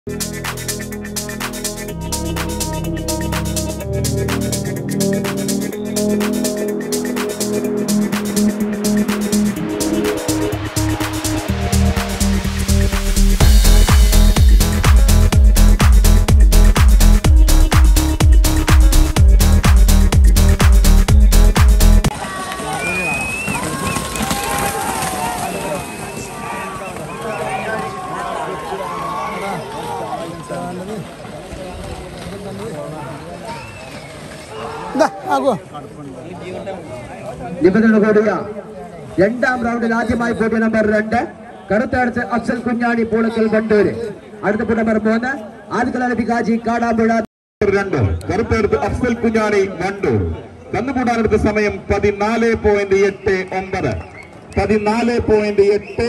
നിബന്ധന കൂടിയ രണ്ടാം റൗണ്ടിൽ ആദ്യമായി പോട്ടിയ നമ്പർ രണ്ട് കറുത്തടച്ച് അഫ്സൽ കുഞ്ഞാണി പൂളക്കൽ വണ്ടൂര് അടുത്ത നമ്പർ മൂന്ന് ആദ്യക്കലാല പികാജി കാടാമ്പുഴ രണ്ട് കറുത്തെടുത്ത് അഫ്സൽ കുഞ്ഞാണി വണ്ടൂർ കന്നുകൂടാനെടുത്ത സമയം പതിനാല് പോയിന്റ് എട്ട് ഒമ്പത് പതിനാല് പോയിന്റ് എട്ട്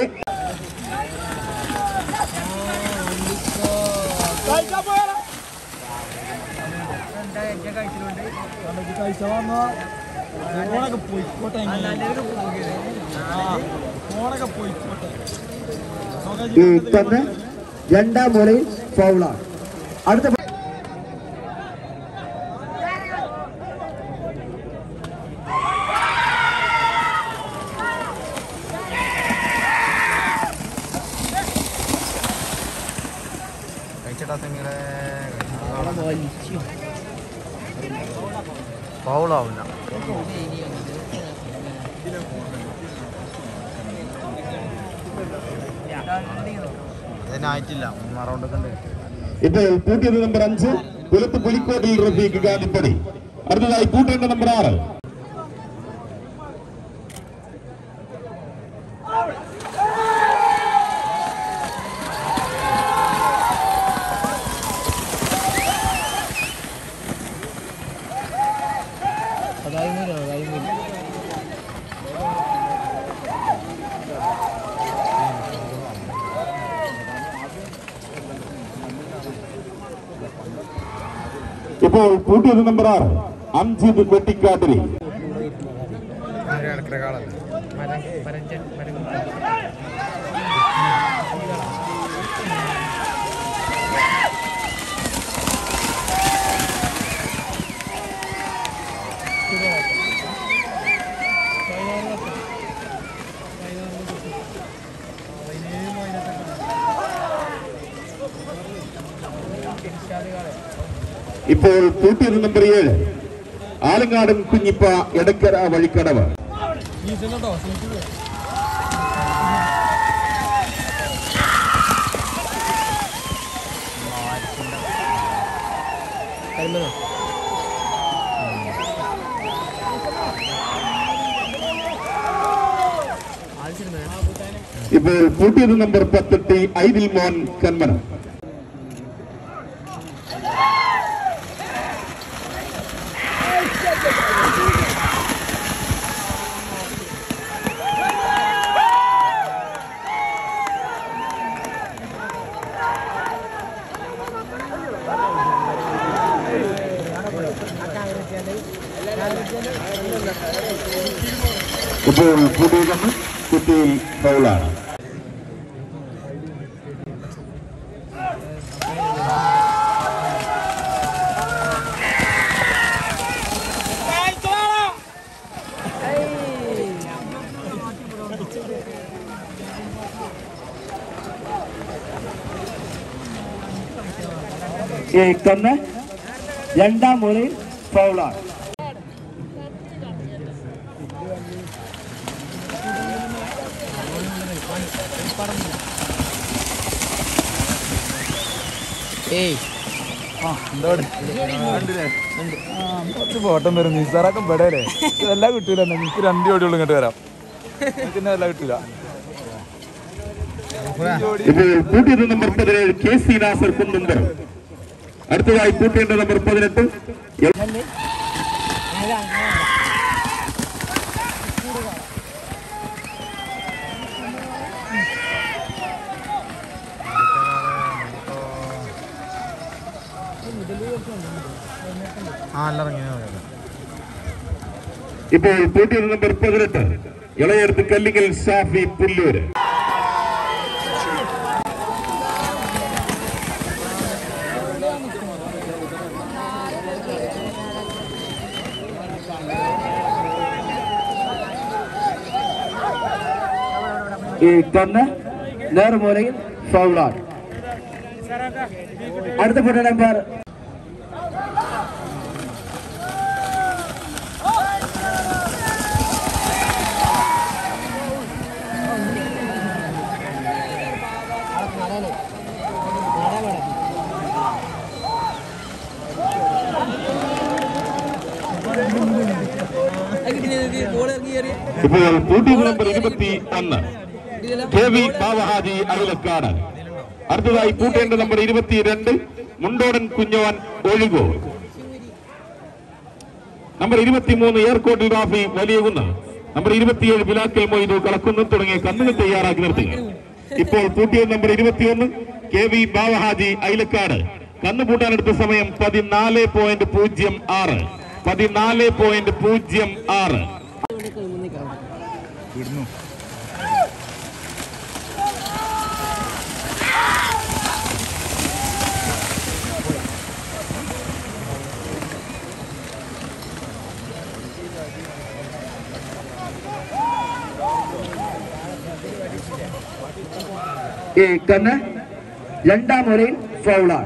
ഈ തന്നെ രണ്ടാം മൂലയിൽ ഫൗളാണ് അടുത്ത ഫൗളാവില്ല അതിനായിട്ടില്ല മൂന്നാം റൗണ്ടൊക്കെ ഉണ്ട് ഇപ്പോൾ കൂട്ടിയത് നമ്പർ അഞ്ച് പുലത്ത് പുലിക്കോട്ടിൽ റഫീഖ് ഗാന്ധിപ്പടി അടുത്തതായി കൂട്ടേണ്ട നമ്പർ ആറ് ഇപ്പോൾ കൂട്ടിയത് നമ്പർ ആറ് അംജിത് വെട്ടിക്കാട്ടിരി കിടക്കുന്ന കാളല്ല മരം മരം മരം ഇപ്പോൾ കൂട്ടിയത് നമ്പർ ഏഴ് ആലങ്ങാടൻ കുഞ്ഞിപ്പ എടക്കര വഴിക്കടവ് ഇപ്പോൾ കൂട്ടിയത് നമ്പർ പത്തെട്ട് ഐദിൽ മോൻ കന്മന ഇപ്പോൾ കൂട്ടിയത് കുട്ടിയിൽ ഫൗളാണ് ഈ തന്നെ രണ്ടാം മൂലയിൽ ഫൗളാണ് ഏയ് കുറച്ച് ഫോട്ടം വരും നിസാറൊക്കെ ഇവിടെ അല്ലേ എല്ലാം കിട്ടൂല എനിക്ക് രണ്ട് ജോഡിയുള്ളൂ ഇങ്ങോട്ട് വരാം പിന്നെ എല്ലാം കിട്ടൂല ഇപ്പോൾ കൂട്ടിയത് നമ്പർ പതിനേഴ് കെ സി നാസർ കുന്നുംപർ അടുത്തതായി കൂട്ടേണ്ട നമ്പർ പതിനെട്ട് ആ എല്ലാം ഇറങ്ങിയാ മതി ഇപ്പോൾ കൂട്ടിയത് നമ്പർ പതിനെട്ട് ഇളയടുത്ത് കല്ലിങ്ങൽ ഷാഫി പുല്ലൂര് ഈ കന്ന് നേർമൂലയിൽ ഫൗളാണ് അടുത്ത ഫോട്ടോ നമ്പർ ഇപ്പോൾ പൂട്ടി നമ്പർ ഇരുപത്തി ഒന്ന് കെ വി ബാവഹാജി അയലക്കാട് അടുത്തതായി പൂട്ടേണ്ട നമ്പർ ഇരുപത്തിരണ്ട് മുണ്ടോടൻ കുഞ്ഞോൻ ഒഴുകോ നമ്പർ ഇരുപത്തിമൂന്ന് എയർകോട്ടിൽ റാഫി വലിയകുന്ന് നമ്പർ ഇരുപത്തിയേഴ് ബിലാക്കൽ മൊയ്തു കളക്കുന്നു തുടങ്ങിയ കന്നുകൾ തയ്യാറാക്കി നിർത്തുക ഇപ്പോൾ പൂട്ടിയ നമ്പർ ഇരുപത്തിയൊന്ന് കെ വി ബാവഹാജി അയലക്കാട് കന്നു പൂട്ടാനെടുത്ത സമയം പതിനാല് പോയിന്റ് പൂജ്യം ആറ് പതിനാല് പോയിന്റ് പൂജ്യം ആറ് വിടുന്നു ഈ കന്ന് രണ്ടാം മുറയിൽ ഫൗളാണ്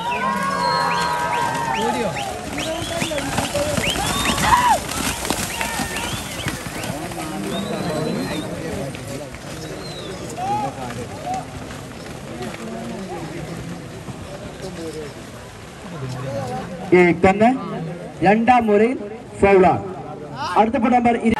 ഈ കന്ന് രണ്ടാം മുറയിൽ ഫൗളാണ് അടുത്ത ഫോട്ടോ നമ്പർ ഇരു-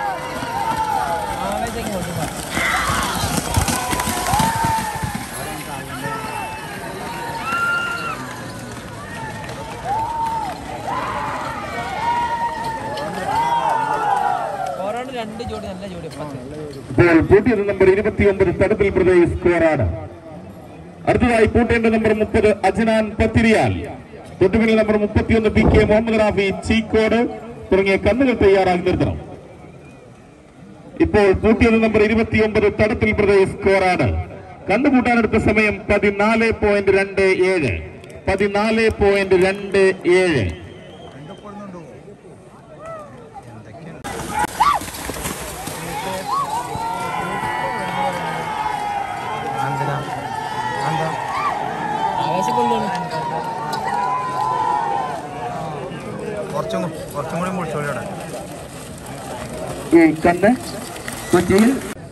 രണ്ട് ജോഡി നല്ല ജോഡി പത്ത് ഇപ്പോൾ പൂട്ടിയത് നമ്പർ ഇരുപത്തിയൊമ്പത് തടത്തിൽ പ്രദേശ് സ്കോറാണ് അടുത്തതായി പൂട്ടേണ്ട നമ്പർ മുപ്പത് അജ്നാൻ പത്തിരിയാൽ തൊട്ടുപിന്നിൽ നമ്പർ മുപ്പത്തിയൊന്ന് പി കെ മുഹമ്മദ് റാഫി ചീക്കോട് തുടങ്ങിയ കന്നുകൾ തയ്യാറാക്കി നിർത്തണം ഇപ്പോൾ പൂട്ടിയത് നമ്പർ ഇരുപത്തിയൊമ്പത് തടത്തിൽ പ്രദേശ് സ്കോറാണ് കന്നുകൂട്ടാനെടുത്ത സമയം പതിനാല് പോയിന്റ് രണ്ട് ഏഴ് പതിനാല് പോയിന്റ് രണ്ട് ഏഴ് എന്തിനാ എന്താ ആവേശം കൊള്ളുന്നു കുറച്ചും കൂ- കുറച്ചും കൂടി മുളിച്ചോളിയോടെ ഈ കന്ന് കൊച്ചിയിൽ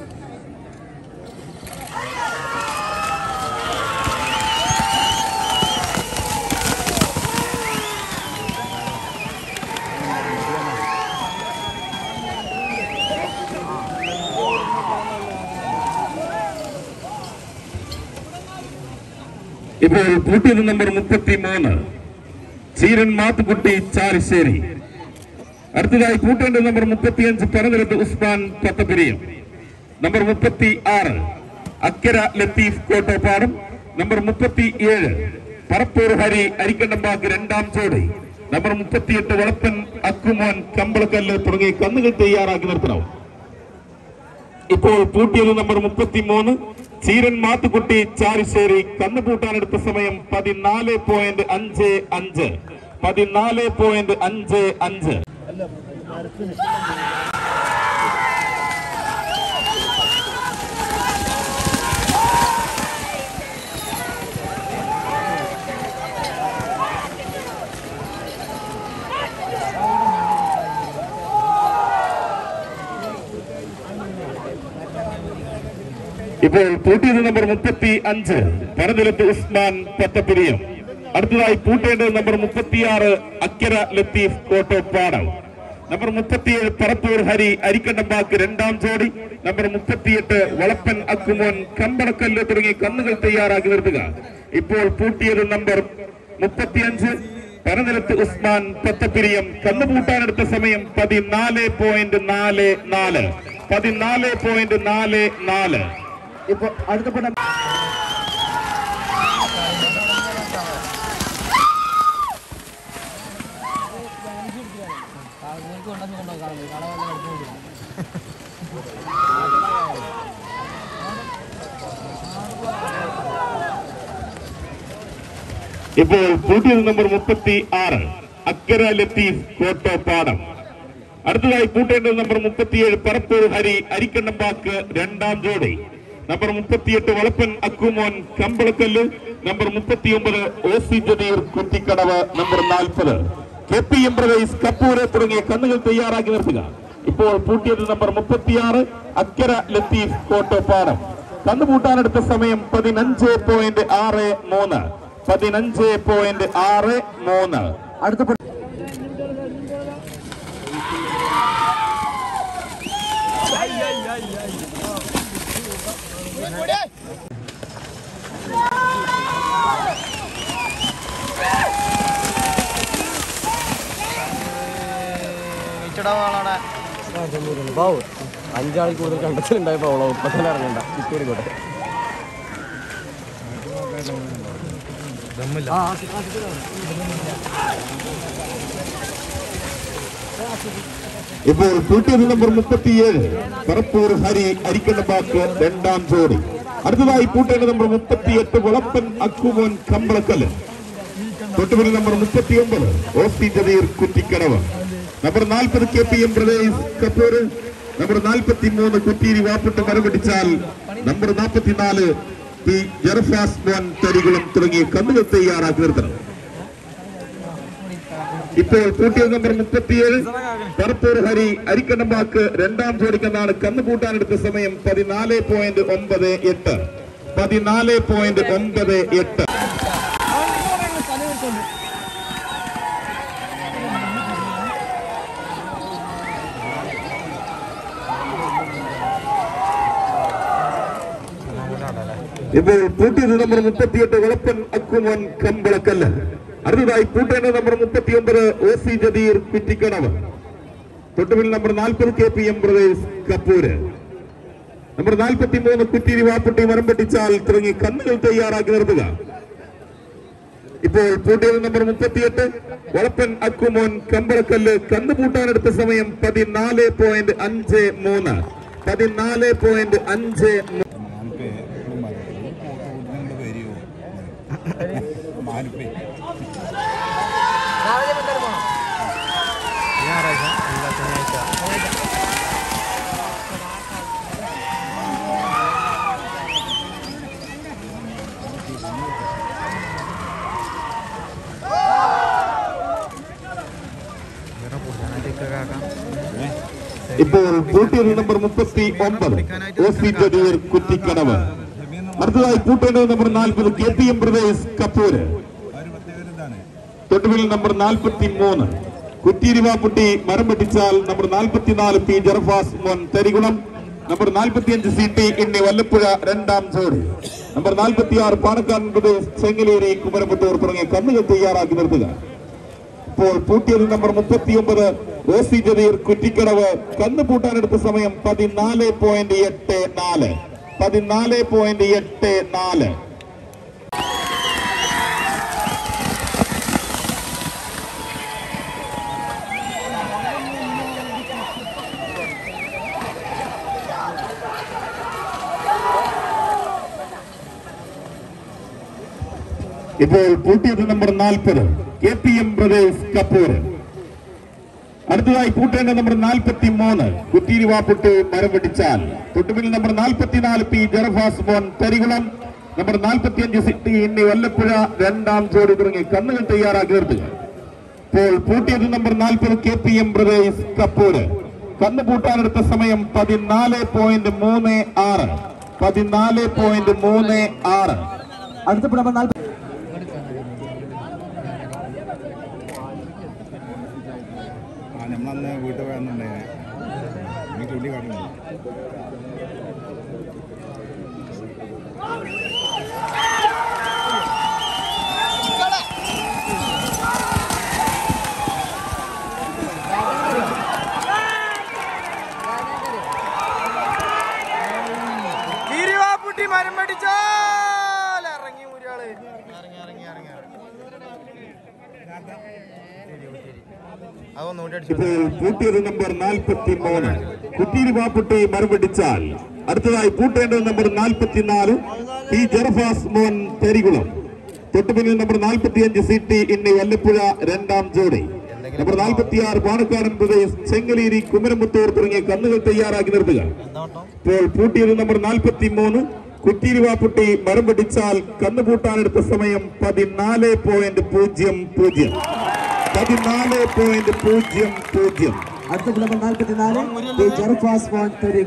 ഇപ്പോൾ പൂട്ടിയത് നമ്പർ മുപ്പത്തി മൂന്ന് ചീരൻ മാത്തുക്കുട്ടി ചാലിശ്ശേരി അടുത്തതായി പൂട്ടേണ്ട നമ്പർ മുപ്പത്തിയഞ്ച് പനനിരത്ത് ഉസ്മാൻ പത്തപ്പിരിയം നമ്പർ മുപ്പത്തി ആറ് അക്കര ലത്തീഫ് കോട്ടോപ്പാടം നമ്പർ മുപ്പത്തി ഏഴ് പറപ്പൂർ ഹരി അരിക്കണ്ടമ്പാക്ക് രണ്ടാം ചോടി നമ്പർ മുപ്പത്തിയെട്ട് വളപ്പൻ അക്കുമോൻ കമ്പളക്കല്ല് തുടങ്ങിയ കന്നുകൾ തയ്യാറാക്കി നിർത്തണം ഇപ്പോൾ പൂട്ടിയത് നമ്പർ മുപ്പത്തിമൂന്ന് ചീരൻ മാത്തുക്കുട്ടി ചാരിശ്ശേരി കന്ന് പൂട്ടാനെടുത്ത സമയം പതിനാല് പോയിന്റ് അഞ്ച് അഞ്ച് പതിനാല് പോയിന്റ് അഞ്ച് അഞ്ച് ഇപ്പോൾ പൂട്ടിയത് നമ്പർ മുപ്പത്തി അഞ്ച് പരനിലത്ത് ഉസ്മാൻ പത്തപ്പിരിയം അടുത്തതായി പൂട്ടേണ്ടത് നമ്പർ മുപ്പത്തിയാറ് അക്കര ലത്തീഫ് കോട്ടോപ്പാടം നമ്പർ മുപ്പത്തിയേഴ് പറപ്പൂർ ഹരി അരിക്കണ്ടമ്പാക്ക് രണ്ടാം ജോഡി നമ്പർ മുപ്പത്തിയെട്ട് വളപ്പൻ അക്കുമോൻ കമ്പടക്കല്ല് തുടങ്ങിയ കന്നുകൾ തയ്യാറാക്കി നിർത്തുക ഇപ്പോൾ പൂട്ടിയത് നമ്പർ മുപ്പത്തിയഞ്ച് പരനിലത്ത് ഉസ്മാൻ പത്തപ്പിരിയം കന്നുപൂട്ടാനെടുത്ത സമയം പതിനാല് പോയിന്റ് നാല് നാല് പതിനാല് പോയിന്റ് നാല് നാല് ഇപ്പോൾ അടുത്ത പടം നിങ്ങൾക്ക് കൊണ്ടുവന്ന് കൊണ്ടുപോകാം കാണാൻ വന്ന് നടന്നു ഇപ്പോൾ പൂട്ടിയത് നമ്പർ മുപ്പത്തി ആറ് അക്കര ലത്തീഫ് കോട്ടോപ്പാടം അടുത്തതായി പൂട്ടേണ്ടത് നമ്പർ മുപ്പത്തിയേഴ് പറപ്പൂർ ഹരി അരിക്കണ്ടമ്പാക്ക് രണ്ടാം ജോഡി നമ്പർ മുപ്പത്തിയെട്ട് വളപ്പൻ അക്കുമോൻ കമ്പളക്കല്ല് നമ്പർ മുപ്പത്തിയൊമ്പത് O C Jadeer Kuttikkadavu number നാൽപ്പത് K P M brothers Kappur തുടങ്ങിയ കന്നുകൾ തയ്യാറാക്കി നിർത്തുക ഇപ്പോൾ പൂട്ടിയത് നമ്പർ മുപ്പത്തിയാറ് അക്കര ലത്തീഫ് കോട്ടോപ്പാടം കന്നു പൂട്ടാനെടുത്ത സമയം പതിനഞ്ച് പോയിന്റ് ആറ് മൂന്ന് പതിനഞ്ച് പോയിന്റ് ആറ് മൂന്ന് അടുത്ത പു- അഞ്ചാൾ കൂടുതൽ കണ്ടെത്തിലുണ്ടായപ്പോ അവളോ ഇപ്പൊ തന്നെ ഇറങ്ങണ്ട കിട്ടിയൊരു കൂടെ ഇപ്പോൾ കൂട്ടിയത് നമ്പർ മുപ്പത്തിയേഴ് പറപ്പൂർ ഹരി അരിക്കണ്ടപ്പാക്ക് രണ്ടാം ജോഡി അടുത്തതായി കൂട്ടേണ്ട നമ്പർ മുപ്പത്തിയെട്ട് വളപ്പൻ അക്കുമോൻ കമ്പളക്കല് തൊട്ടുപിടി നമ്പർ മുപ്പത്തിയൊമ്പത് O C Jadeer Kuttikkadavu number നാൽപ്പത് K P M brothers Kappur number നാൽപ്പത്തി മൂന്ന് കുറ്റീരി വാപ്പിട്ട് മരപിടിച്ചാൽ നമ്പർ നാൽപ്പത്തിനാല് പി ജർഫാസ് മോൻ തരികുളം തുടങ്ങിയ കന്നുകൾ തയ്യാറാക്കി നിർത്തണം ഇപ്പോൾ കൂട്ടിയത് നമ്പർ മുപ്പത്തിയേഴ് പറപ്പൂർ ഹരി അരിക്കണ്ടമ്പാക്ക് രണ്ടാം ജോഡിക്കെന്നാണ് കന്ന് കൂട്ടാനെടുത്ത സമയം പതിനാല് പോയിന്റ് ഒമ്പത് എട്ട് പതിനാല് പോയിന്റ് ഒമ്പത് എട്ട് ഇപ്പോൾ പൂട്ടിയത് നമ്പർ മുപ്പത്തിയെട്ട് വളപ്പൻ അക്കുമോൻ കമ്പളക്കല്ല് അടുത്തതായി പൂട്ടേണ്ട നമ്പർ മുപ്പത്തിയൊമ്പത് ഒ സി ജദീർ കുറ്റിക്കടവ് തൊട്ടുപിൽ നമ്പർ നാൽപ്പത് K P M Pradesh Kappur number നാൽപ്പത്തി മൂന്ന് കുറ്റിരി വാപ്പുട്ടി മരം വെട്ടിച്ചാൽ തുടങ്ങി കന്നുകൾ തയ്യാറാക്കി നിർത്തുക ഇപ്പോൾ പൂട്ടിയത് നമ്പർ മുപ്പത്തിയെട്ട് വളപ്പൻ അക്കുമോൻ കമ്പളക്കല്ല് കന്ന് പൂട്ടാനെടുത്ത സമയം പതിനാല് പോയിന്റ് അഞ്ച് മൂന്ന് പതിനാല് പോയിന്റ് അഞ്ച് മൂന്ന് ഇപ്പോൾ പൂട്ടിയത് നമ്പർ മുപ്പത്തി ഒമ്പത് ഒ സി ജദീർ കുറ്റിക്കടവ് അടുത്തതായി പൂട്ടേണ്ടത് നമ്പർ നാൽപ്പത് K P M Pradesh Kappur തൊട്ടുപിൽ നമ്പർ നാൽപ്പത്തി മൂന്ന് കുറ്റിരിവാപ്പുട്ടി മരം വെട്ടിച്ചാൽ നമ്പർ നാൽപ്പത്തിനാല് പി ജർഫാസ് മോൻ തരികുളം നമ്പർ നാൽപ്പത്തിയഞ്ച് സി ടി ഇന്നി വല്ലപ്പുഴ രണ്ടാം ജോഡി നമ്പർ നാൽപ്പത്തിയാറ് പാണക്കാട് പ്രദേശ് ചെങ്ങലേരി കുമരമ്പത്തൂർ തുടങ്ങിയ കന്നുകൾ തയ്യാറാക്കി നിർത്തുക ഇപ്പോൾ പൂട്ടിയത് നമ്പർ മുപ്പത്തിയൊമ്പത് ഒ സി ജദീർ കുറ്റിക്കടവ് കന്ന് പൂട്ടാനെടുത്ത സമയം പതിനാല് പോയിന്റ് എട്ട് നാല് പതിനാല് പോയിന്റ് എട്ട് നാല് ഇപ്പോൾ പൂട്ടിയത് നമ്പർ നാൽപ്പത് K P M brothers Kappur അടുത്തതായി പൂട്ടേണ്ട നമ്പർ നാൽപ്പത്തി മൂന്ന് കുറ്റീരി വാപ്പുട്ട് മരം വെട്ടിച്ചാൽ തൊട്ടുപിൽ നമ്പർ നാൽപ്പത്തിനാല് പി ജറഫാസ് മോൻ തരികുളം നമ്പർ നാൽപ്പത്തിയഞ്ച് സിറ്റി ഇന്നി വല്ലപ്പുഴ രണ്ടാം ജോഡി തുടങ്ങി കന്നുകൾ തയ്യാറാക്കി നിർത്തുക ഇപ്പോൾ പൂട്ടിയത് നമ്പർ നാൽപ്പത് K P M brothers Kappur കന്ന് പൂട്ടാനെടുത്ത സമയം പതിനാല് പോയിന്റ് മൂന്ന് ആറ് പതിനാല് പോയിന്റ് മൂന്ന് ആറ് അടുത്ത പു- നമ്പർ നാൽപ്പത്തി ആ നമ്മളന്ന് വീട്ടിൽ പോയെന്നുണ്ടേ നീ തുള്ളി കാട്ടുന്നു തിരുവാപ്പുട്ടി മരം പഠിച്ചാൽ ഇറങ്ങി ഊരാള് ഇറങ്ങി ഇറങ്ങി ഇറങ്ങി അതൊന്നുകൂടി അടിച്ചു ഇപ്പോൾ പൂട്ടിയത് നമ്പർ നാൽപ്പത്തി മൂന്ന് കുറ്റീരി വാപ്പുട്ടി മറുപടിച്ചാൽ അടുത്തതായി പൂട്ടേണ്ടത് നമ്പർ നാൽപ്പത്തിനാല് പി ജർഫാസ് മോൻ തെരികുളം തൊട്ടുപിന്നിൽ നമ്പർ നാൽപ്പത്തിയഞ്ച് സി ടി ഇന്നി വല്ലപ്പുഴ രണ്ടാം ജോഡി നമ്പർ നാൽപ്പത്തിയാറ് പാണക്കാടൻ പ്രദേശ് ചെങ്ങലേരി കുമരമ്പത്തൂർ തുടങ്ങിയ കന്നുകൾ തയ്യാറാക്കി നിർത്തുക ഇപ്പോൾ പൂട്ടിയത് നമ്പർ നാൽപ്പത്തി മൂന്ന് കുറ്റിരുവാപ്പുട്ടി മരം പിടിച്ചാൽ കന്നുപൂട്ടാനെടുത്ത സമയം പതിനാല് പോയിന്റ് പൂജ്യം പൂജ്യം പതിനാല് പോയിന്റ് പൂജ്യം പൂജ്യം അടുത്ത നമ്പർ നാൽപ്പത്തിനാല് ഈ ജർഫാസ് മോൻ തരിക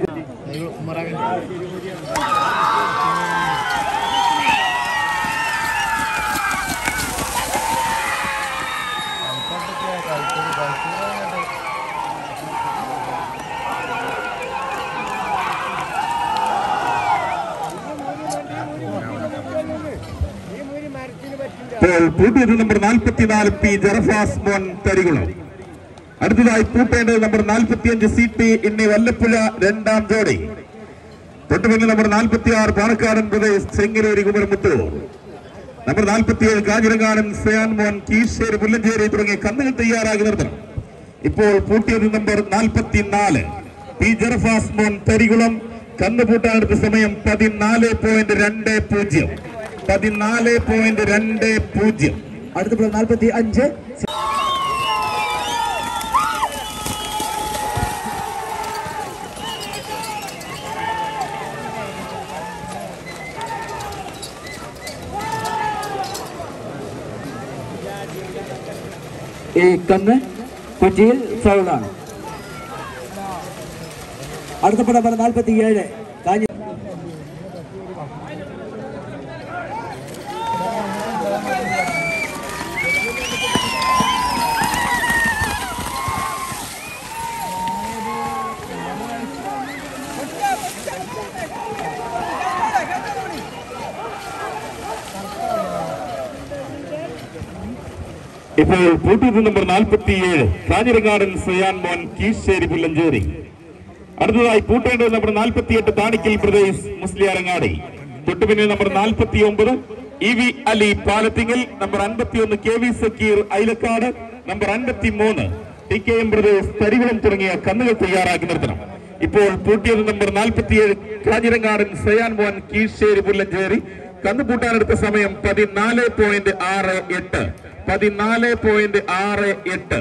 ഇപ്പോൾ പൂട്ടിയത് നമ്പർ നാൽപ്പത്തിനാല് പി ജറഫാസ് മോൻ തരികുളം അടുത്തതായി പൂട്ടേണ്ടത് നമ്പർ നാൽപ്പത്തിയഞ്ച് സി ടി ഇന്നി വല്ലപ്പുഴ രണ്ടാം ജോഡി തൊട്ടുപിന്നിൽ നമ്പർ നാൽപ്പത്തി ആറ് പാണക്കാടൻ പ്രദേശ് ചെങ്ങലേരി കുമരമുത്തൂർ നമ്പർ നാൽപ്പത്തിയേഴ് കാഞ്ഞിരങ്ങാടൻ സയാൻ മോൻ കീശ്ശേരി മുല്ലഞ്ചേരി തുടങ്ങിയ കന്നുകൾ തയ്യാറാക്കി നിർത്തണം ഇപ്പോൾ പൂട്ടിയത് നമ്പർ നാൽപ്പത്തിനാല് പി ജറഫാസ് മോൻ തരികുളം കന്ന് പൂട്ടാനെടുത്ത സമയം പതിനാല് പോയിന്റ് രണ്ട് പൂജ്യം പതിനാല് പോയിന്റ് രണ്ട് പൂജ്യം അടുത്ത നാൽപ്പത്തി അഞ്ച് ഈ കന്ന് കുറ്റിയിൽ ഫൗളാണ് അടുത്ത നമ്പർ നാൽപ്പത്തി ഏഴ് കാഞ്ഞ ഇപ്പോൾ പൂട്ടിയത് നമ്പർ നാൽപ്പത്തിയേഴ് കാഞ്ഞിരങ്ങാടൻ സയാൻ മോൻ കീശ്ശേരി പുല്ലഞ്ചേരി അടുത്തതായി പൂട്ടേണ്ടത് നമ്പർ നാൽപ്പത്തിയെട്ട് താണിക്കൽ പ്രദേശ് മുസ്ലിയാരങ്ങാടി തൊട്ടുപിന്നിൽ നമ്പർ നാൽപ്പത്തി ഒമ്പത് E V Ali Palathingal number അൻപത്തിയൊന്ന് K V Sakkeer Ailakkad number അൻപത്തി മൂന്ന് T K M brothers Tharikulam തുടങ്ങിയ കന്നുകൾ തയ്യാറാക്കി നിർത്തണം ഇപ്പോൾ പൂട്ടിയത് നമ്പർ നാൽപ്പത്തിയേഴ് കാഞ്ഞിരങ്ങാടൻ സയാൻ മോൻ കീശ്ശേരി പുല്ലഞ്ചേരി കന്ന് പൂട്ടാനെടുത്ത സമയം പതിനാല് പോയിന്റ് ആറ് എട്ട് പതിനാല് പോയിന്റ് ആറ് എട്ട്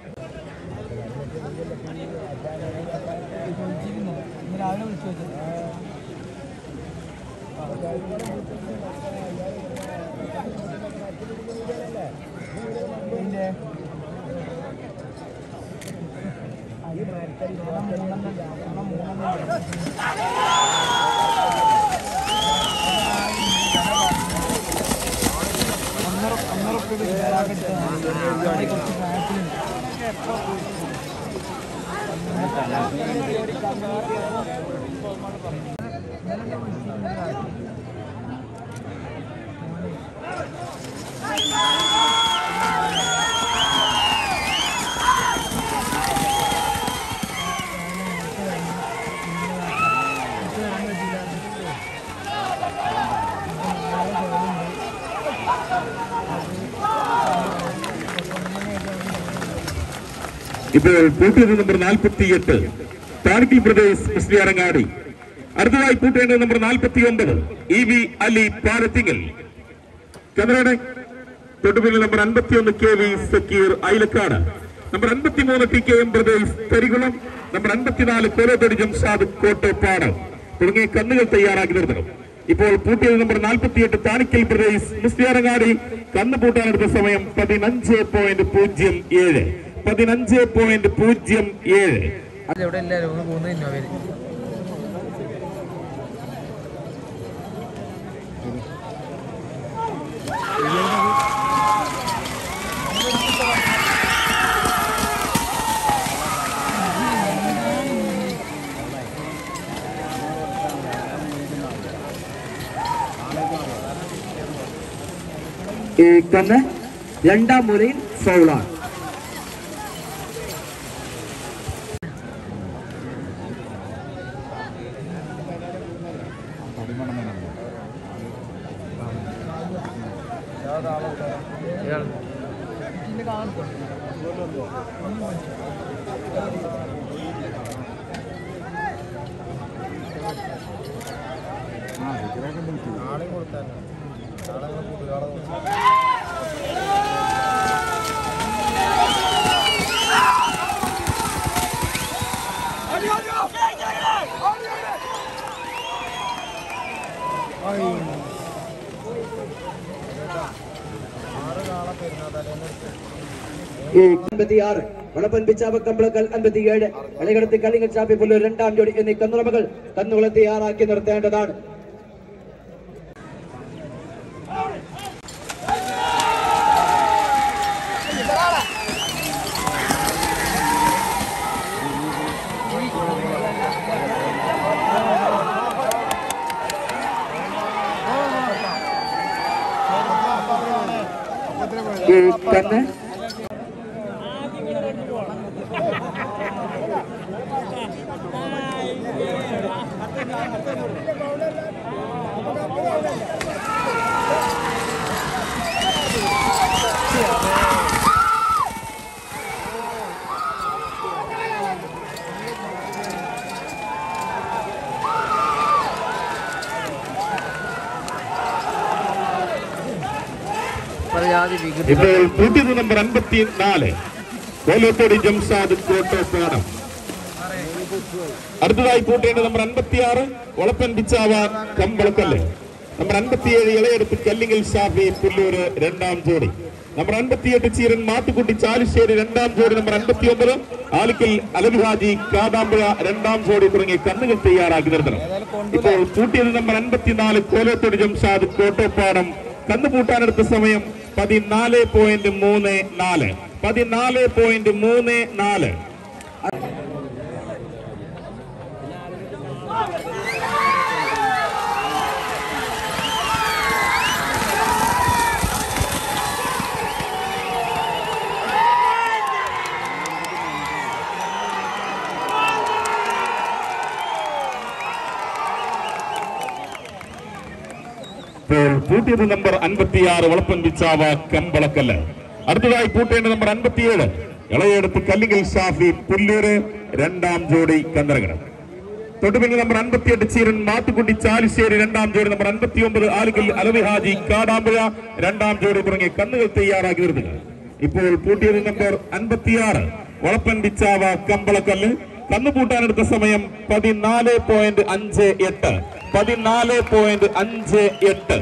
ഇപ്പോൾ പൂട്ടിയത് നമ്പർ നാൽപ്പത്തിയെട്ട് താണിക്കൽ പ്രദേശ് മുസ്ലിയാരങ്ങാടി അടുത്തതായി പൂട്ടേണ്ടത് നമ്പർ നാൽപ്പത്തി ഒമ്പത് ഇ വി അലി പാലത്തിങ്ങൽ കമറയുടെ തൊട്ടുപിന്നിൽ നമ്പർ അൻപത്തിയൊന്ന് K V Sakkeer Ailakkad number അൻപത്തിമൂന്ന് T K M brothers Karikulam number അൻപത്തിനാല് കോലോത്തടി ജംഷാദ് കോട്ടപ്പാടം തുടങ്ങിയ കന്നുകൾ തയ്യാറാക്കി നിർത്തണം ഇപ്പോൾ പൂട്ടിയത് നമ്പർ നാൽപ്പത്തിയെട്ട് താണിക്കൽ പ്രദേശ് മുസ്ലിയാരങ്ങാടി കന്ന് പൂട്ടാനെടുത്ത സമയം പതിനഞ്ച് പോയിന്റ് പൂജ്യം ഏഴ് പതിനഞ്ച് പോയിന്റ് പൂജ്യം ഏഴ് ഇവിടെ എല്ലാവരും ഒന്ന് പോകുന്നത് ഇന്നോവയിൽ ഈ കന്ന് രണ്ടാം മൂലയിൽ ഫൗളാണ് നാളെയും കൊടുത്താൽ നാളെ കൂട്ടുകാളെ ഈ അൻപത്തിയാറ് വളപ്പൻ പിച്ചാവ കമ്പളക്കൽ അൻപത്തിയേഴ് കളികടത്തി കളിങ്ങൽ ചാപ്പി പുല്ലൂർ രണ്ടാം ജോഡി എന്നീ കന്നുളമകൾ കന്നുകളെ തയ്യാറാക്കി നിർത്തേണ്ടതാണ് ഈ കന്ന് ഇപ്പോൾ കൂട്ടിയത് നമ്പർ അൻപത്തിനാല് കോലത്തോടി ജംഷാദ് കോട്ടോപ്പാടം അടുത്തതായി കൂട്ടേണ്ട നമ്പർ അൻപത്തിയാറ് ഒളപ്പൻ പിച്ചാവ കമ്പളക്കല്ല് നമ്പർ അൻപത്തിയേഴ് ഇളയെടുത്ത് കല്ലിങ്ങൽ ഷാഫി പുല്ലൂര് രണ്ടാം ജോഡി നമ്പർ അൻപത്തിയെട്ട് ചീരൻ മാത്തുക്കുട്ടി ചാലിശ്ശേരി രണ്ടാം ജോഡി നമ്പർ അൻപത്തി ഒമ്പത് ആലിക്കൽ അലൻഹാജി കാതാമ്പുഴ രണ്ടാം ജോഡി തുടങ്ങിയ കന്നുകൾ തയ്യാറാക്കി നിർത്തണം ഇപ്പോൾ കൂട്ടിയത് നമ്പർ അൻപത്തിനാല് കോലത്തോടി ജംഷാദ് കോട്ടോപ്പാടം കന്നുപൂട്ടാനെടുത്ത സമയം പതിനാല് പോയിന്റ് മൂന്ന് നാല് പതിനാല് പോയിന്റ് മൂന്ന് നാല് ഇപ്പോൾ പൂട്ടിയത് നമ്പർ അൻപത്തിയാറ് വളപ്പൻ പിച്ചാവ കമ്പളക്കല്ല് അടുത്തതായി പൂട്ടേണ്ട നമ്പർ അൻപത്തിയേഴ് ഇളയെടുത്ത് കല്ലിങ്കൽ ഷാഫി പുല്ലൂര് രണ്ടാം ജോഡി കന്തരകടം തൊട്ടുപിന്നെ നമ്പർ അൻപത്തിയെട്ട് ചീരൻ മാത്തുക്കുട്ടി ചാലിശ്ശേരി രണ്ടാം ജോഡി നമ്പർ അൻപത്തി ഒമ്പത് ആലുക്കൽ അലവി ഹാജി കാടാമ്പുഴ രണ്ടാം ജോഡി തുടങ്ങിയ കന്നുകൾ തയ്യാറാക്കി നിർത്തുക ഇപ്പോൾ പൂട്ടിയത് നമ്പർ അൻപത്തിയാറ് വളപ്പൻ പിച്ചാവ കമ്പളക്കല്ല് കന്നുകൂട്ടാനെടുത്ത സമയം പതിനാല് പോയിന്റ് അഞ്ച് എട്ട് പതിനാല് പോയിന്റ് അഞ്ച് എട്ട്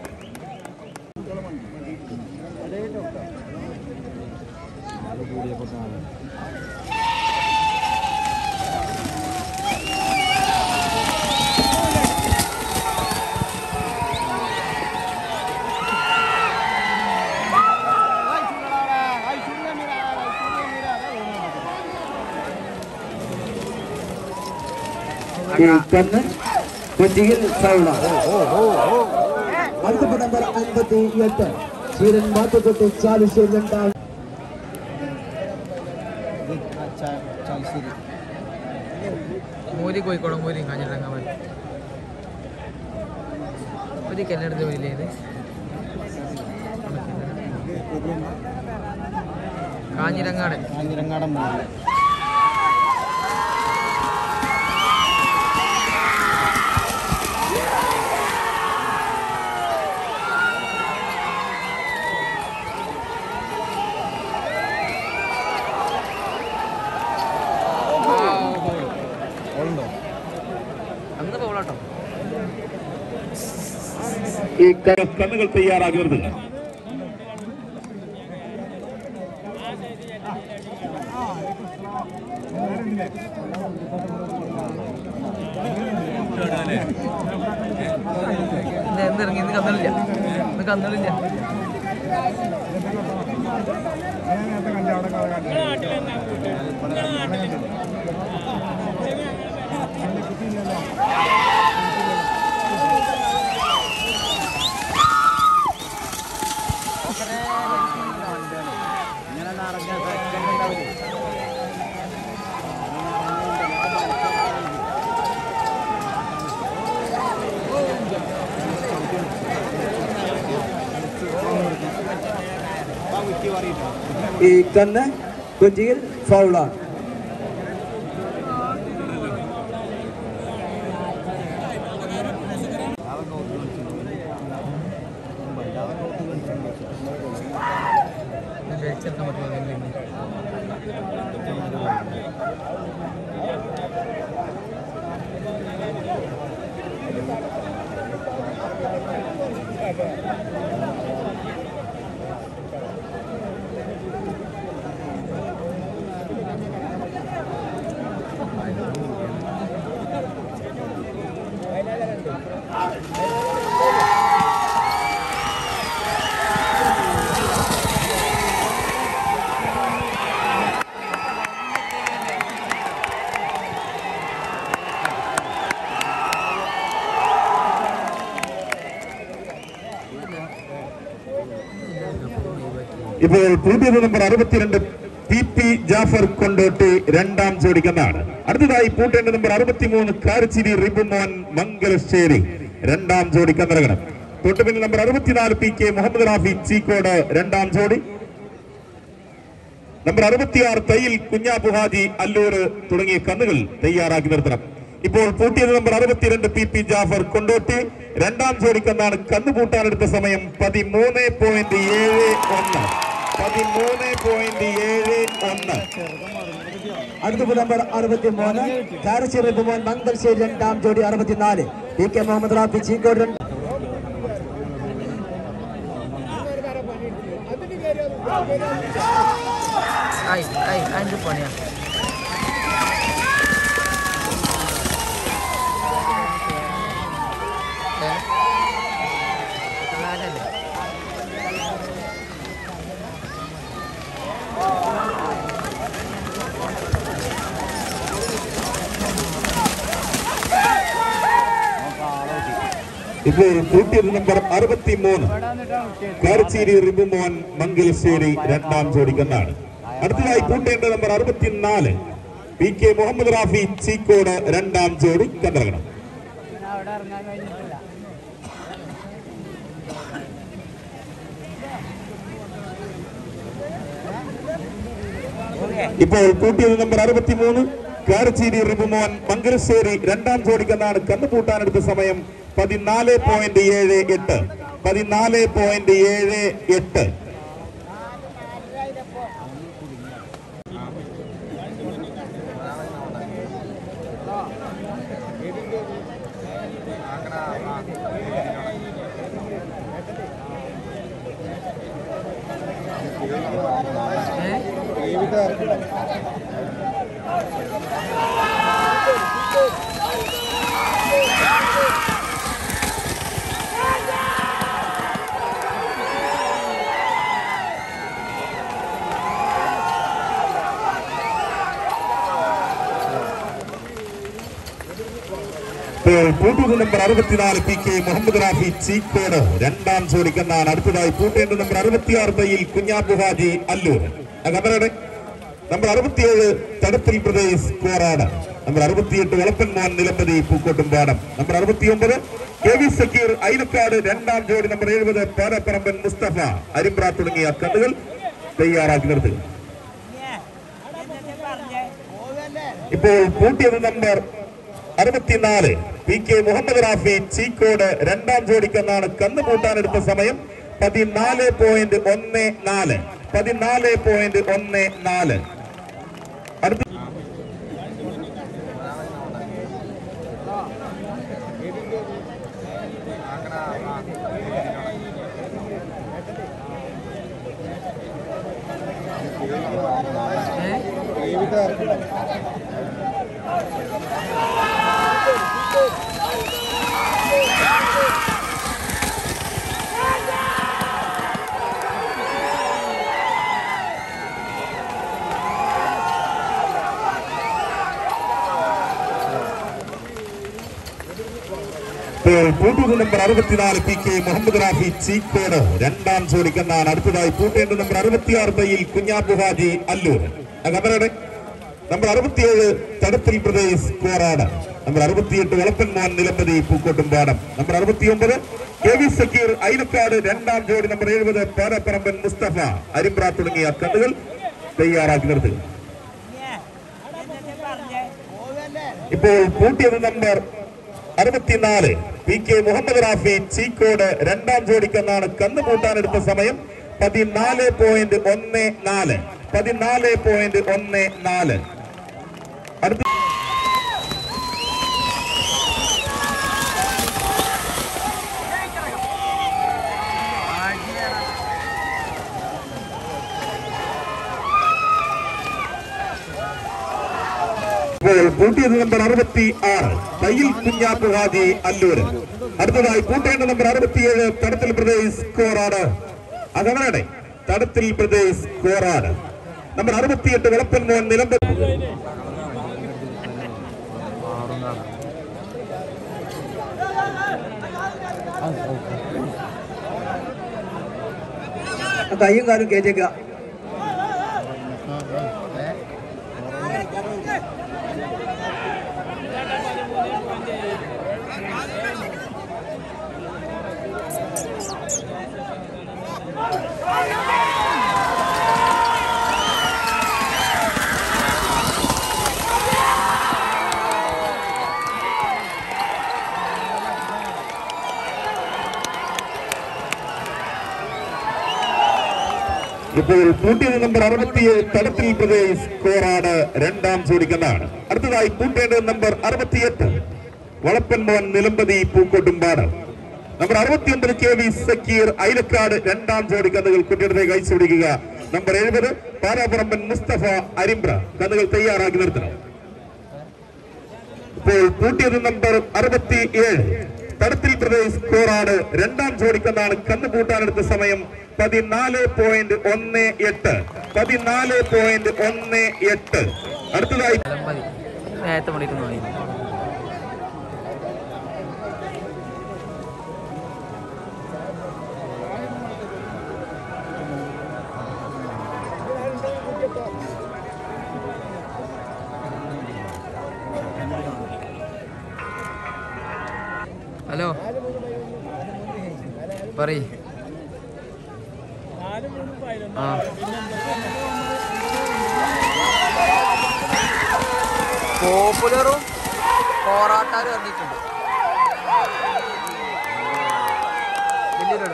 ഈ കന്ന് കൊച്ചിയിൽ ഫൗള അടുത്ത നമ്പർ അൻപത്തി എട്ട് ചീരൻ മാത്തുക്കുട്ടി ചാലിശ്ശേരി രണ്ടാം മൂരി കോഴിക്കോട് മൂരി കാഞ്ഞിരങ്ങാവൻ ഒരു കല്ലെടുത്ത് പോയില്ലേ ഇത് കാഞ്ഞിരങ്ങാട് കാഞ്ഞിരങ്ങാടൻ മൂന്ന് അന്ന് പോകട്ടോ ഈ ക- കന്നുകൾ തയ്യാറാക്കി നിർത്തുക ഇന്ന് എന്തിറങ്ങി ഇന്ന് കന്നലില്ല ഇന്ന് കന്നലില്ല ഈ കന്ന് കൊച്ചിയിൽ ഫൗളാണ് വെച്ചെടുക്കാൻ പറ്റുമോ ഇപ്പോൾ പുതിയത് നമ്പർ അറുപത്തിരണ്ട് പി പി ജാഫർ കൊണ്ടോട്ടി രണ്ടാം ജോഡിക്കെന്നാണ് അടുത്തതായി പൂട്ടേണ്ട നമ്പർ അറുപത്തിമൂന്ന് കാരച്ചിരി റിബുമോൻ മംഗലശ്ശേരി രണ്ടാം ജോഡിക്കന്നിറങ്ങണം തൊട്ടുപിന്നിൽ നമ്പർ അറുപത്തിനാല് പി കെ മുഹമ്മദ് റാഫി ചീക്കോട് രണ്ടാം ജോഡി നമ്പർ അറുപത്തിയാറ് തയ്യിൽ കുഞ്ഞാബുഹാജി അല്ലൂർ തുടങ്ങിയ കന്നുകൾ തയ്യാറാക്കി നിർത്തണം ഇപ്പോൾ പൂട്ടിയത് നമ്പർ അറുപത്തിരണ്ട് പി പി ജാഫർ കൊണ്ടോട്ടി രണ്ടാം ജോഡിക്കെന്നാണ് കന്നു പൂട്ടാനെടുത്ത സമയം പതിമൂന്ന് പോയിന്റ് ഏഴ് ഒന്ന് പതിമൂന്ന് പോയിന്റ് ഏഴ് ഒന്ന് അടുത്ത നമ്പർ അറുപത്തി മൂന്ന് കാരശ്ശേരി ബുമോൻ മംഗൽശ്ശേരി രണ്ടാം ജോഡി അറുപത്തിനാല് പി കെ മുഹമ്മദ് റാഫി ചീക്കോട് രണ്ട് ആയി ആയി അതിൻ്റെ പണിയാ ഏ? നാലല്ലേ? ഇപ്പോൾ പൂട്ടിയത് നമ്പർ അറുപത്തിമൂന്ന് കാരച്ചേരി റിബുമോൻ മംഗലശ്ശേരി രണ്ടാം ജോഡിക്കെന്നാണ് അടുത്തതായി പൂട്ടേണ്ട നമ്പർ അറുപത്തിനാല് പി കെ മുഹമ്മദ് റാഫി ചീക്കോട് രണ്ടാം ജോഡി കന്നിറങ്ങണം ഇപ്പോൾ കൂട്ടിയത് നമ്പർ അറുപത്തിമൂന്ന് കാരച്ചേരി റിബുമോൻ മംഗലശ്ശേരി രണ്ടാം ജോഡിക്കെന്നാണ് കന്നുപൂട്ടാനെടുത്ത സമയം പതിനാല് പോയിന്റ് ഏഴ് എട്ട് പതിനാല് പോയിന്റ് ഏഴ് എട്ട് ഏ? ഇപ്പോൾ പൂട്ടൂർ നമ്പർ അറുപത്തിനാല് പി കെ മുഹമ്മദ് റാഫി ചീക്കോട് രണ്ടാം ജോഡിക്കെന്നാണ് അടുത്തതായി പൂട്ടേണ്ട നമ്പർ അറുപത്തിയാറ് തയ്യിൽ കുഞ്ഞാബുഹാജി അല്ലൂർ കന്നറയുടെ നമ്പർ അറുപത്തിയേഴ് തടുപ്പിൽ പ്രദേശ് കോറാട് നമ്പർ അറുപത്തിയെട്ട് വളപ്പൻ മോൻ നിലമ്പതി പൂക്കോട്ടുംപാടം നമ്പർ അറുപത്തിയൊമ്പത് കെ വി സക്കീർ ഐലക്കാട് രണ്ടാം ജോഡി നമ്പർ എഴുപത് പാരപ്പറമ്പൻ മുസ്തഫ അരിമ്പ്ര തുടങ്ങിയ കന്നുകൾ തയ്യാറാക്കി നിർത്തുക ഇപ്പോൾ പൂട്ടിയത് നമ്പർ അറുപത്തിനാല് പി കെ മുഹമ്മദ് റാഫി ചീക്കോട് രണ്ടാം ജോഡിക്കെന്നാണ് കന്ന് പൂട്ടാനെടുത്ത സമയം പതിനാല് പോയിന്റ് ഒന്ന് നാല് പതിനാല് പോയിന്റ് ഒന്ന് നാല് അടുത്ത ഏ? ഇപ്പോൾ പൂട്ടൂർ നമ്പർ അറുപത്തിനാല് പി കെ മുഹമ്മദ് റാഫി ചീക്കോട് രണ്ടാം ജോഡിക്കെന്നാണ് അടുത്തതായി പൂട്ടേണ്ട നമ്പർ അറുപത്തിയാറ് തയ്യിൽ കുഞ്ഞാബുഹാജി അല്ലൂർ കന്നറയുടെ നമ്പർ അറുപത്തിയേഴ് തടുപ്പിൽ പ്രദേശ് കോറാട് നമ്പർ അറുപത്തിയെട്ട് വളപ്പൻ മോൻ നിലമ്പതി പൂക്കോട്ടുംപാടം നമ്പർ അറുപത്തിയൊമ്പത് കെ വി സക്കീർ ഐലക്കാട് രണ്ടാം ജോഡി നമ്പർ എഴുപത് പാരപ്പറമ്പൻ മുസ്തഫ അരിമ്പ്ര തുടങ്ങിയ കന്നുകൾ തയ്യാറാക്കി നിർത്തുക ഇപ്പോൾ പൂട്ടിയത് നമ്പർ അറുപത്തിനാല് പി കെ മുഹമ്മദ് റാഫി ചീക്കോട് രണ്ടാം ജോഡിക്കെന്നാണ് കന്ന് പൂട്ടാനെടുത്ത സമയം പതിനാല് പോയിന്റ് ഒന്ന് നാല് പതിനാല് പോയിന്റ് ഒന്ന് നാല് അടുത്ത ഇപ്പോൾ പൂട്ടിയത് നമ്പർ അറുപത്തി ആറ് തയ്യിൽ കുഞ്ഞാപ്പ് ഹാജി അല്ലൂര് അടുത്തതായി പൂട്ടേണ്ട നമ്പർ അറുപത്തിയേഴ് തടത്തിൽ പ്രദേശ് കോറാട് അതവരുടെ തടത്തിൽ പ്രദേശ് കോറാട് നമ്പർ അറുപത്തിയെട്ട് വിളപ്പൻ മോൻ നിലമ്പ ആ കൈയും കാലും കയറ്റേക്കുക ഇപ്പോൾ പൂട്ടിയത് നമ്പർ അറുപത്തിയേഴ് തടത്തിൽ പ്രദേശ് സ്കോറാണ് രണ്ടാം ചോദിക്കുന്നതാണ് അടുത്തതായി പൂട്ടേണ്ടത് നമ്പർ അറുപത്തിയെട്ട് വളപ്പൻ മോൻ നിലമ്പതി പൂക്കോട്ടുംപാട് നമ്പർ അറുപത്തിയൊമ്പത് കെ വി സക്കീർ അയിലക്കാട് രണ്ടാം ജോഡി കന്നുകൾ കുട്ടിയുടെ അയച്ചു പിടിക്കുക നമ്പർ എഴുപത് പാരാപറമ്പൻ മുസ്തഫ അരിമ്പ്ര കന്നുകൾ തയ്യാറാക്കി നിർത്തണം ഇപ്പോൾ പൂട്ടിയത് നമ്പർ അറുപത്തി ഏഴ് തടത്തിൽ പ്രദേശ് സ്കോറാണ് രണ്ടാം ജോഡിക്കെന്നാണ് കന്ന് കൂട്ടാനെടുത്ത സമയം പതിനാല് പോയിന്റ് ഒന്ന് എട്ട് പതിനാല് പോയിന്റ് ഒന്ന് എട്ട് അടുത്തതായി മതി നേരത്തെ വേണ്ടിയിട്ട് വാങ്ങി ഹലോ പറയ് ആ പോപ്പുലറും പോറാട്ടാരും ഇറങ്ങിയിട്ടുണ്ട് വലിയൊരു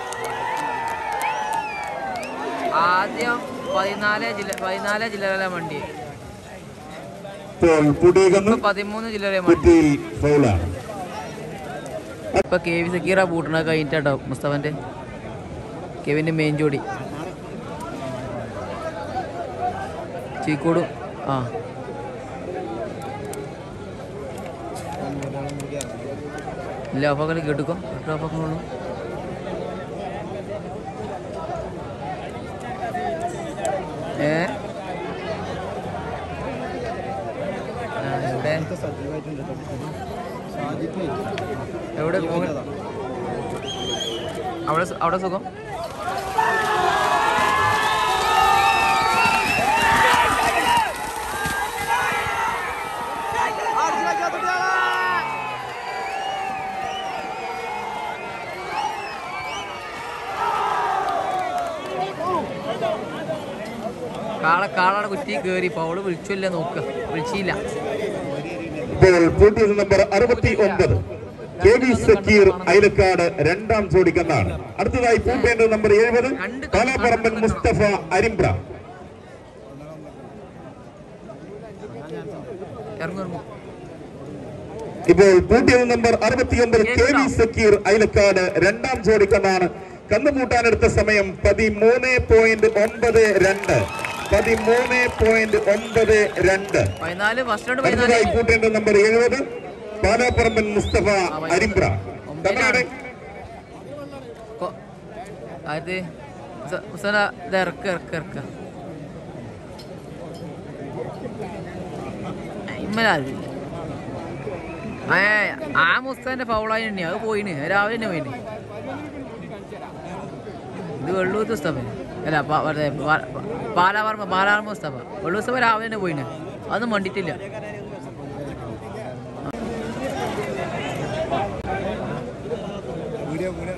ആദ്യം പതിനാല് ജില്ല പതിനാല് ജില്ലകളിലെ വണ്ടി ഇപ്പോൾ പൂട്ടിയ കന്ന് ഇപ്പൊ പതിമൂന്ന് ജില്ലയിലെ വണ്ടി കുറ്റിയിൽ ഫൗളാണ് ഇപ്പൊ കെ വി സക്കീറ പൂട്ടണ കഴിഞ്ഞിട്ടോ മുസ്തഫന്റെ കെവിന്റെ മെയിൻ ജോഡി ചീക്കോട് ആ ഇല്ല അപ്പൊക്കെ കേട്ടുക്കോ അപ്പൊക്കെ ഏ ആ, എവിടെ എവിടെ മോഹൻ അവിടെ സു- അവിടെ സുഖം കാളെ കാളയുടെ കുറ്റി കയറി പൗള് വിളിച്ചില്ല നോക്കുക വിളിച്ചില്ല ഇപ്പോൾ പൂട്ടിയത് നമ്പർ അറുപത്തി ഒമ്പത് കെ വി സക്കീർ അയലക്കാട് രണ്ടാം ചോദിക്കെന്നാണ് അടുത്തതായി പൂട്ടേണ്ടത് നമ്പർ എഴുപത് പാലാപ്പറമ്പൻ മുസ്തഫ അരിമ്പ്ര ഇറങ്ങും ഇറങ്ങും ഇപ്പോൾ പൂട്ടിയത് നമ്പർ അറുപത്തിയൊമ്പത് കെ വി സക്കീർ അയലക്കാട് രണ്ടാം ജോഡിക്കെന്നാണ് കന്നുകൂട്ടാനെടുത്ത സമയം പതിമൂന്ന് പോയിന്റ് ഒമ്പത് രണ്ട് പതിമൂന്ന് പോയിന്റ് ഒമ്പത് രണ്ട് പതിനാല് ഫസ്റ്റ് റൗണ്ട് പതിനാല് അടുത്തതായി കൂട്ടേണ്ടത് നമ്പർ എഴുപത് പാലാപ്പറമ്പൻ മുസ്തഫ അരിമ്പ്ര തമിഴ്നാട് കൊ- അത് ഉസ- ഉസന ഇത് ഇറക്ക ഇറക്ക ഇറക്ക ഇമ്മലാരില്ല ഏ ആ മുസ്താന്റെ ഫൗളായി എണ്ണി അത് പോയിന് അത് രാവിലെ തന്നെ പോയിന് ഇത് വെള്ളൂർ മുസ്തഫ അല്ല പ- മറ്റേ പാ- പാലാവർമ്മ പാലാവർമ്മ മുസ്തഫ വെള്ളൂർ മുസ്തഫ രാവിലെ തന്നെ പോയിന് അതൊന്നും മണ്ടിട്ടില്ല വീഡിയോ വീഡിയോ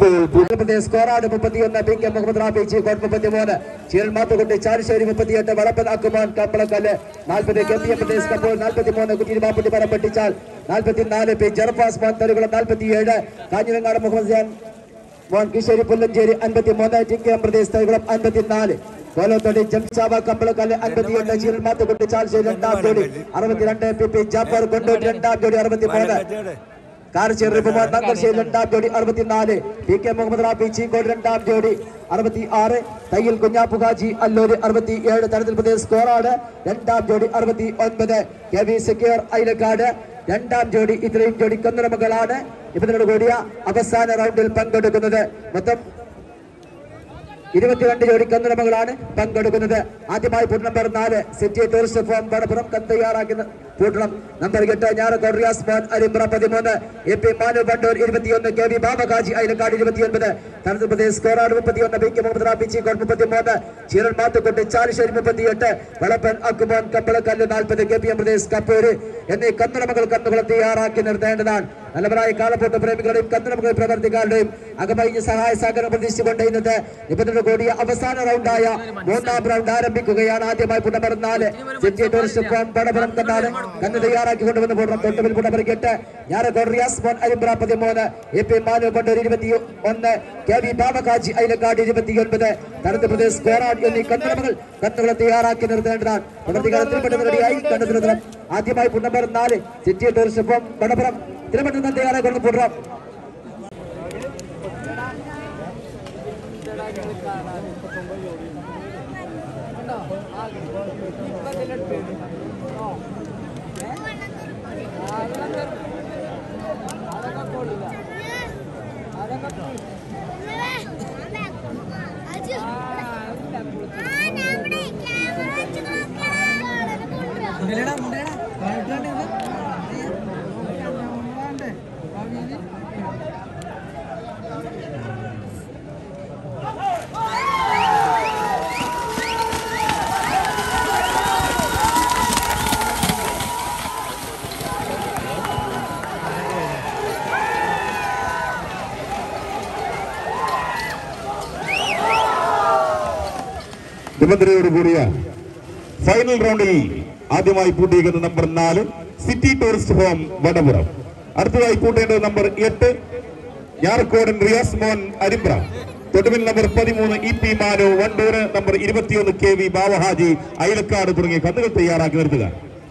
ഇപ്പോൾ ഉത്തർപ്രദേശ് സ്കോറാണ് മുപ്പത്തിയൊന്ന് പി കെ മുഹമ്മദ് റാഫി ചീക്കോട്ട് മുപ്പത്തിമൂന്ന് ചീരൽ മാത്തുകുട്ടി ചാലിശ്ശേരി മുപ്പത്തിയെട്ട് വളപ്പൻ അക്കുമാൻ കമ്പളക്കല്ല് നാൽപ്പത് കെ പി എം പ്രദേശ് കപ്പോൾ നാൽപ്പത്തിമൂന്ന് കുറ്റിരുമാപ്പുട്ടി പറമ്പെട്ടിച്ചാൽ നാൽപ്പത്തിനാല് പി ജർഫാസ് മോൻ തരുകുളം നാൽപ്പത്തിയേഴ് കാഞ്ഞിരങ്ങാട് മുഹമ്മദ് ജാൻ മോൻ കിഷോരി പുല്ലഞ്ചേരി അൻപത്തിമൂന്ന് ടി കെ എം പ്രദേശ് തരുകുളം അൻപത്തിനാല് കോലോത്തോടി ജംഷാബ കമ്പളക്കല്ല് അൻപത്തിയെട്ട് ചീരൽ മാത്തുകുട്ടി ചാലിശ്ശേരി രണ്ടാം ജോഡി അറുപത്തിരണ്ട് പി പി ജാഫർ കൊണ്ടൂർ രണ്ടാം ജോഡി അറുപത്തിമൂന്ന് കാർച്ചേരി റിപ്പുമാൻ നങ്കർശ്ശേരി രണ്ടാം ജോഡി അറുപത്തിനാല് പി കെ മുഹമ്മദ് റാഫി ചീക്കോട് രണ്ടാം ജോഡി അറുപത്തി ആറ് തയ്യൽ കുഞ്ഞാപ്പുകാജി അല്ലൂര് അറുപത്തി ഏഴ് തരത്തിൽ പ്രദേശ് സ്കോറാണ് രണ്ടാം ജോഡി അറുപത്തി ഒൻപത് കെ വി സെക്യൂർ അയിലക്കാട് രണ്ടാം ജോഡി ഇത്രയും ജോഡി കന്നുറമകളാണ് ഇവരോട് കൂടിയ അവസാന റൗണ്ടിൽ പങ്കെടുക്കുന്നത് മൊത്തം ഇരുപത്തിരണ്ട് ജോഡി കന്നുടമകളാണ് പങ്കെടുക്കുന്നത് ആദ്യമായി ഫുഡ് നമ്പർ നാല് സിറ്റി ടൂറിസ്റ്റ് ഫോം വടപ്പുറം തയ്യാറാക്കുന്ന കൂട്ടണം നമ്പർ എട്ട് ഞാറക്കോട് റിയാസ് മോൻ അരിമ്പ്ര പതിമൂന്ന് എ പി മാനു ബണ്ടൂർ ഇരുപത്തിയൊന്ന് കെ വി ബാബകാജി അയലക്കാട് ഇരുപത്തിയൊൻപത് തനത് പ്രദേശ് സ്കോറാട് മുപ്പത്തിയൊന്ന് ബി കെ മുഹമ്മദ് റാഫി ചീക്കോട് മുപ്പത്തിമൂന്ന് ചീരൻ മാത്തുക്കുട്ടി ചാലിശ്ശേരി മുപ്പത്തിയെട്ട് വളപ്പൻ അക്കുമോൻ കപ്പളക്കല്ല് നാൽപ്പത് K P M Pradesh Kappur എന്നീ കന്നുടമകൾ കന്നുകൾ തയ്യാറാക്കി നിർത്തേണ്ടതാണ് നല്ലവരായ കാലപ്പോട്ട് പ്രേമികളുടെയും കന്നുടമകൾ പ്രവർത്തിക്കാരുടെയും അകമഴിഞ്ഞ് സഹായ സഹകരണം പ്രതീക്ഷിച്ചുകൊണ്ട് ഇന്നത്തെ നിബന്ധന കൂടിയ അവസാന റൗണ്ടായ മൂന്നാം റൗണ്ട് ആരംഭിക്കുകയാണ് ആദ്യമായി പുണ്ടമർ നാല് സിറ്റി ടൂറിസ്റ്റ് ഫോം പടപുറം കന്നാല് കന്ന് തയ്യാറാക്കി കൊണ്ടുവന്ന് പൂർണ്ണം തൊട്ടുപിൽ പുണ്ടമർ എട്ട് ഞാറക്കോട് റിയാസ് മോൻ അരിമ്പ്ര പതിമൂന്ന് എ പി മാനു കൊണ്ടൂർ ഇരുപത്തി ഒന്ന് കെ വി ബാബകാജി അയിലക്കാട് ഇരുപത്തിയൊൻപത് തനത് പ്രദേശ് സ്കോറാഡ് എന്നീ കന്നുടമകൾ കന്നുകളെ തയ്യാറാക്കി നിർത്തേണ്ടതാണ് പ്രവർത്തിക്കാലത്തിൽ പെട്ടെന്ന് റെഡിയായി കണ്ണു നിർത്തണം ആദ്യമായി പുണ്ടമർ നാല് city tourist home Vadapuram Thiruvananthapuram തയ്യാറാക്കി കൊണ്ട് പൂർണ്ണം നിബന്ധനയോടുകൂടിയ ഫൈനൽ റൗണ്ടിൽ ആദ്യമായി പൂട്ടിയിരിക്കുന്ന നമ്പർ നാല് സിറ്റി ടൂറിസ്റ്റ് ഹോം വടപുറം അടുത്തതായി പൂട്ടേണ്ടത് നമ്പർ എട്ട് ഞാറക്കോടൻ റിയാസ് മോൻ അരിമ്പ്ര തൊടുവിൽ നമ്പർ പതിമൂന്ന് E P Manu Wandoor number ഇരുപത്തിയൊന്ന് കെ വി ബാവഹാജി അയലക്കാട് തുടങ്ങിയ കന്നുകൾ തയ്യാറാക്കി നിർത്തുക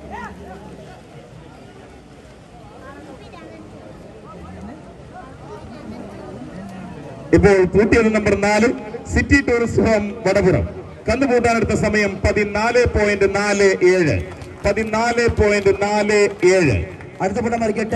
ഇപ്പോൾ പൂട്ടിയത് നമ്പർ നാല് സിറ്റി ടൂറിസ്റ്റ് ഹോം വടപുറം കന്നു പൂട്ടാനെടുത്ത സമയം പതിനാല് പോയിന്റ് നാല് ഏഴ് പതിനാല് പോയിന്റ് നാല് ഏഴ് അടുത്ത പുണ്ടമർ എട്ട്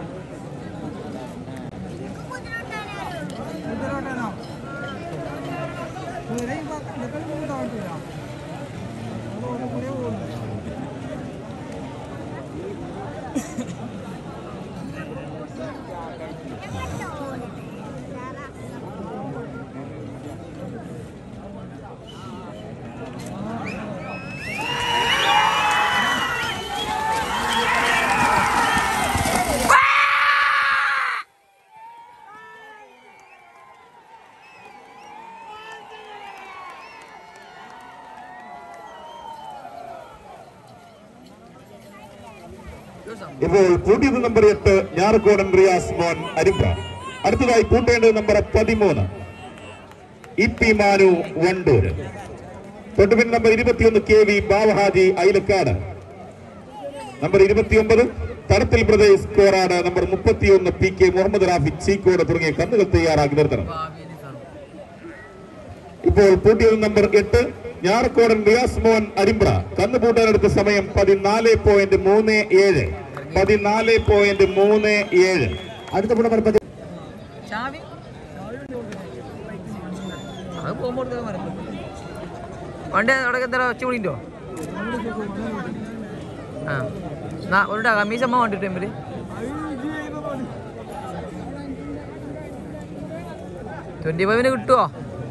ഇപ്പോൾ പൂട്ടിയത് നമ്പർ എട്ട് ഞാറക്കോടൻ റിയാസ് മോൻ അരിമ്പ്ര അടുത്തതായി പൂട്ടേണ്ടത് നമ്പർ പതിമൂന്ന് ഇ പി മാനു വണ്ടൂര് തൊട്ടുപിൻ നമ്പർ ഇരുപത്തിയൊന്ന് K V Bavahaji Ayilakkad number ഇരുപത്തിയൊമ്പത് തടത്തിൽ പ്രദേശ് സ്കോറാണ് നമ്പർ മുപ്പത്തിയൊന്ന് പി കെ മുഹമ്മദ് റാഫി ചീക്കോട് തുടങ്ങിയ കന്നുകൾ തയ്യാറാക്കി നിർത്തണം ഇപ്പോൾ പൂട്ടിയത് നമ്പർ എട്ട് ഞാറക്കോടൻ റിയാസ് മോൻ അരിമ്പ്ര കന്ന് പൂട്ടാനെടുത്ത സമയം പതിനാല് പോയിന്റ് മൂന്ന് ഏഴ് പതിനാല് പോയിന്റ് മൂന്ന് ഏഴ് അടുത്ത പുണ്ടമർ പതി ചാവി അത് പോകുമ്പോൾ വണ്ടി അവിടെ എന്താ ഒച്ച വിളിണ്ടോ ആ എന്നാ ഒരു കമ്മീസമ്മ വണ്ടി ടൈമില് ട്വന്റി ഫൈവിന് കിട്ടുമോ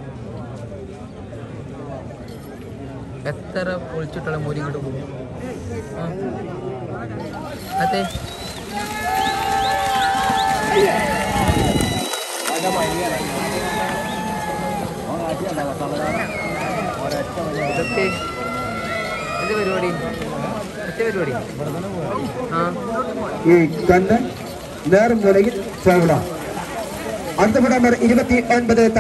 എത്ര പൊളിച്ചിട്ടുള്ള മൂരി ഇങ്ങോട്ട് പോകും ആ. അതെ ഇതൊക്കെ എന്ത് പരിപാടി ഒറ്റ പരിപാടി ആ ഈ കണ്ണ് നേർമുലയിൽ ഫൗളാണ് അടുത്ത നമ്പർ ഇരുപത്തി ഒൻപത്